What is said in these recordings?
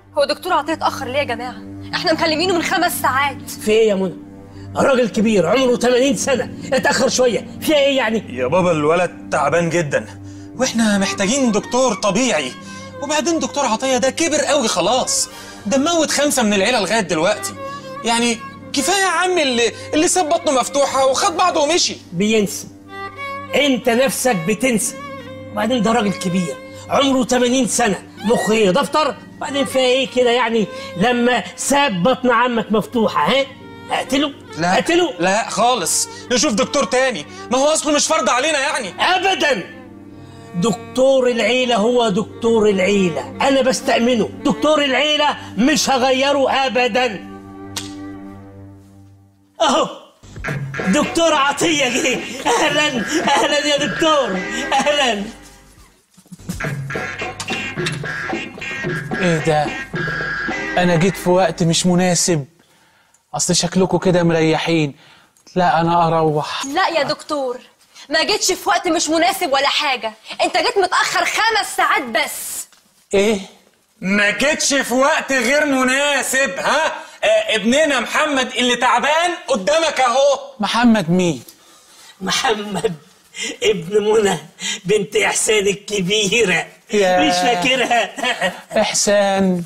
هو دكتور عطيه اتاخر ليه يا جماعه احنا مكلمينه من خمس ساعات في ايه يا منى راجل كبير عمره 80 سنه اتاخر شويه فيها ايه يعني يا بابا الولد تعبان جدا واحنا محتاجين دكتور طبيعي وبعدين دكتور عطيه ده كبر قوي خلاص ده موت خمسه من العيله لغايه دلوقتي يعني كفايه يا عم اللي اللي ساب بطنه مفتوحه وخد بعضه ومشي بينسى انت نفسك بتنسى وبعدين ده راجل كبير عمره 80 سنه مخه ايه دفتر وبعدين فيها ايه كده يعني لما ساب بطن عمك مفتوحه ها اقتله لا اقتله لا خالص نشوف دكتور تاني ما هو اصله مش فرض علينا يعني ابدا دكتور العيله هو دكتور العيله انا بستأمنه دكتور العيله مش هغيره ابدا اهو دكتور عطيه جه اهلا اهلا يا دكتور اهلا ايه ده انا جيت في وقت مش مناسب اصل شكلكم كده مريحين لا انا اروح لا يا دكتور ما جيتش في وقت مش مناسب ولا حاجه انت جيت متاخر خمس ساعات بس ايه ما جيتش في وقت غير مناسب ها آه ابننا محمد اللي تعبان قدامك اهو محمد مين محمد ابن منى بنت احسان الكبيره يا. مش فاكرها احسان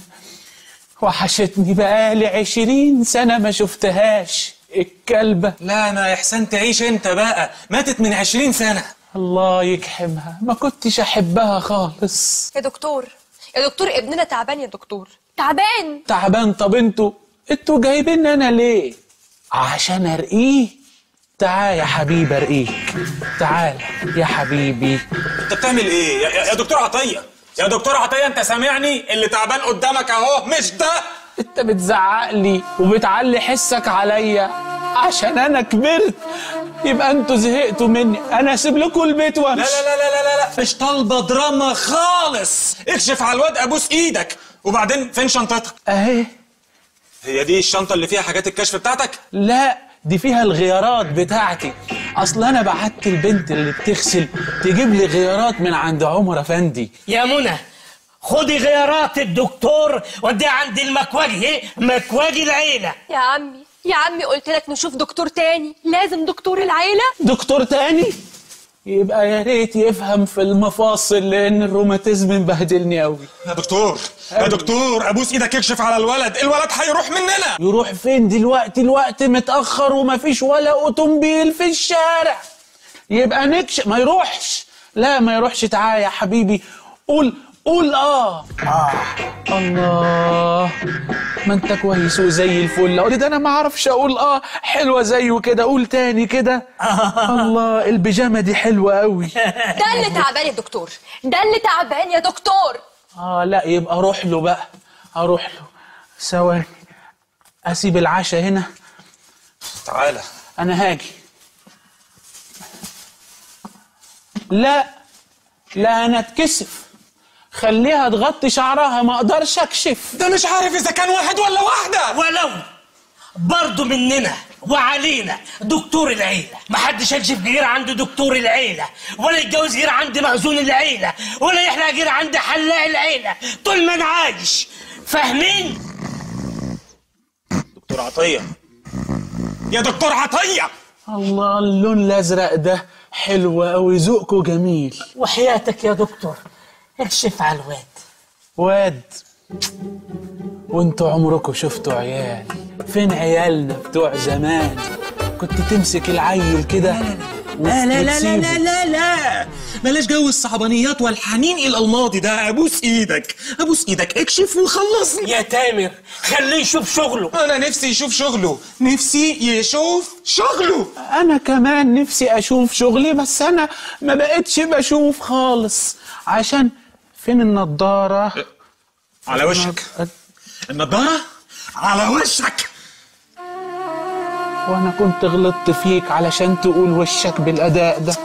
وحشتني بقالي عشرين سنة ما شفتهاش الكلبة لا انا احسان تعيش انت بقى ماتت من عشرين سنه الله يكحمها ما كنتش احبها خالص يا دكتور يا دكتور ابننا تعبان يا دكتور تعبان تعبان طب انتوا انتوا جايبين انا ليه عشان ارقيه تعال يا حبيبي ارقيك تعال يا حبيبي انت بتعمل ايه يا, يا- يا دكتور عطيه يا دكتور عطيه انت سامعني اللي تعبان قدامك اهو مش ده انت بتزعق لي وبتعلي حسك عليا عشان انا كبرت يبقى انتوا زهقتوا مني انا اسيب لكم البيت لا وامشي لا لا لا لا لا مش طالبه دراما خالص اكشف على الواد ابوس ايدك وبعدين فين شنطتك اهي هي دي الشنطه اللي فيها حاجات الكشف بتاعتك لا دي فيها الغيارات بتاعتي اصل انا بعت البنت اللي بتغسل تجيب لي غيارات من عند عمر افندي يا منى خدي غيارات الدكتور وديها عند المكواجي ايه مكواجي العيله يا عمي يا عمي قلت لك نشوف دكتور تاني لازم دكتور العيله دكتور تاني يبقى يا ريت يفهم في المفاصل لان الروماتيزم مبهدلني قوي يا دكتور يا دكتور ابوس ايدك اكشف على الولد الولد هيروح مننا يروح فين دلوقتي الوقت متأخر ومفيش ولا أوتومبيل في الشارع يبقى نكش ما يروحش لا ما يروحش تعالى يا حبيبي قول قول اه اه الله ما انت كويس وزي الفل قول ده انا ما اعرفش اقول اه حلوه زيه كده قول تاني كده الله البيجامه دي حلوه قوي ده اللي تعبان يا دكتور ده اللي تعبان يا دكتور اه لا يبقى اروح له بقى اروح له ثواني اسيب العشاء هنا تعالى انا هاجي لا لا انا اتكسف خليها تغطي شعرها ما اقدرش اكشف ده مش عارف اذا كان واحد ولا واحده ولو برضه مننا وعلينا دكتور العيلة محدش هيكشف غير عند دكتور العيلة ولا يتجوز غير عند مخزون العيلة ولا يحلق غير عند حلاق العيلة طول ما انا عايش فاهمين؟ دكتور عطيه يا دكتور عطيه الله اللون الازرق ده حلو قوي ذوقكوا جميل وحياتك يا دكتور اكشف على الواد واد وانتوا عمركم شفتوا عيال فين عيالنا بتوع زمان كنت تمسك العيل كده لا لا لا لا وتسيبه. لا لا لا بلاش جو الصعبانيات والحنين الى الماضي ده ابوس ايدك ابوس ايدك اكشف وخلصني يا تامر خليه يشوف شغله انا نفسي يشوف شغله نفسي يشوف شغله انا كمان نفسي اشوف شغلي بس انا ما بقتش بشوف خالص عشان فين النضارة على وشك النضاره على وشك وانا كنت غلطت فيك علشان تقول وشك بالاداء ده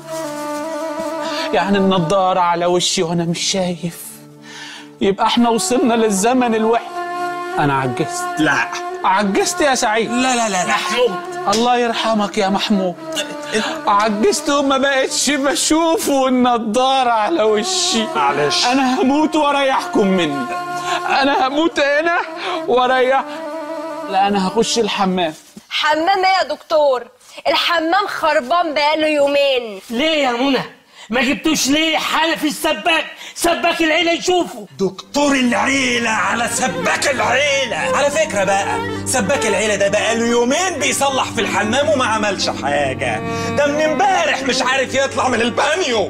يعني النضارة على وشي وانا مش شايف يبقى احنا وصلنا للزمن الوحش انا عجزت لا عجزت يا سعيد لا لا لا لا محمود الله يرحمك يا محمود عجزت وما بقتش بشوف والنضارة على وشي معلش انا هموت واريحكم مني انا هموت هنا واريح لا انا هخش الحمام حمام ايه يا دكتور الحمام خربان بقاله يومين ليه يا منى ما جبتوش ليه حنفي السباك سباك العيله يشوفه دكتور العيلة على سباك العيلة على فكرة بقى سباك العيلة ده بقى له يومين بيصلح في الحمام وما عملش حاجة ده من امبارح مش عارف يطلع من البانيو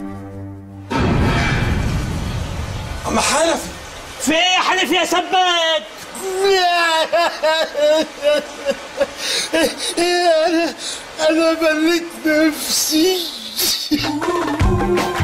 أما حنفي في ايه يا حنفي يا سباك انا انا بليت نفسي